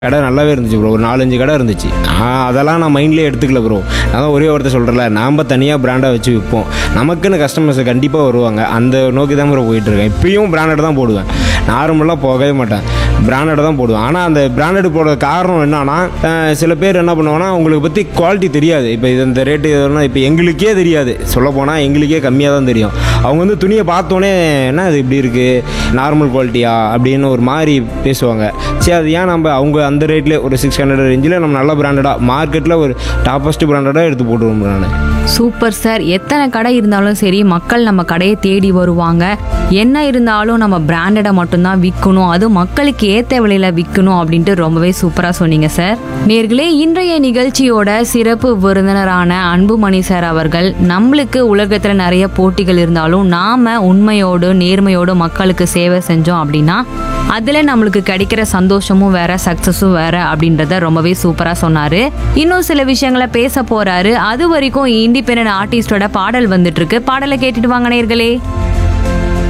கடை நல்லாவே இருந்துச்சு ப்ரோ ஒரு நாலஞ்சு கடை இருந்துச்சு நான் அதெல்லாம் நான் மைண்ட்லேயே எடுத்துக்கல ப்ரோ அதான் ஒரே ஒருத்தர் சொல்கிறல நாம் தனியாக பிராண்டாக வச்சு விற்போம் நமக்குன்னு கஸ்டமர்ஸ் கண்டிப்பாக வருவாங்க அந்த நோக்கி தான் ப்ரோ போயிட்டுருக்கேன் இப்பயும் பிராண்டட் தான் போடுவேன் நார்மலாக போகவே மாட்டேன் பிராண்டட் தான் போடுவேன் ஆனால் அந்த பிராண்டட் போட காரணம் என்னன்னா அஹ், சில பேர் என்ன பண்ணுவாங்கன்னா உங்களுக்கு பற்றி குவாலிட்டி தெரியாது இப்போ இது இந்த ரேட்டு இதெல்லாம் இப்போ எங்களுக்கே தெரியாது சொல்லப் போனால் எங்களுக்கே கம்மியாக தான் தெரியும் அவங்க வந்து துணியை பார்த்தோன்னே என்ன இது இப்படி இருக்குது நார்மல் குவாலிட்டியா அப்படின்னு ஒரு மாதிரி பேசுவாங்க சரி அது ஏன் நம்ம அவங்க அந்த ரேட்லேயே ஒரு சிக்ஸ் ஹண்ட்ரட் ரேஞ்சில் நம்ம நல்ல பிராண்டடாக மார்க்கெட்டில் ஒரு டாப்பஸ்ட் பிராண்டடாக எடுத்து போட்டுருவோம் நான் சூப்பர் சார் எத்தனை கடை இருந்தாலும் சரி மக்கள் நம்ம கடையை தேடி வருவாங்க என்ன இருந்தாலும் நம்ம பிராண்டடை மட்டும்தான் விற்கணும் அது மக்களுக்கு ஏற்ற விலையில விற்கணும் அப்படின்ட்டு ரொம்பவே சூப்பராக சொன்னீங்க சார் நேர்களே இன்றைய நிகழ்ச்சியோட சிறப்பு விருந்தினரான அன்புமணி சார் அவர்கள் நம்மளுக்கு உலகத்தில் நிறைய போட்டிகள் இருந்தாலும் நாம உண்மையோடு நேர்மையோடு மக்களுக்கு சேவை செஞ்சோம் அப்படின்னா அதில் நம்மளுக்கு கிடைக்கிற சந்தோஷமும் வேற சக்ஸஸும் வேற அப்படின்றத ரொம்பவே சூப்பராக சொன்னாரு இன்னும் சில விஷயங்களை பேச போறாரு அது வரைக்கும் இண்டிபெண்டன்ட் ஆர்டிஸ்டோட பாடல் வந்துட்டு இருக்கு பாடலை கேட்டுட்டு வாங்க நேர்களே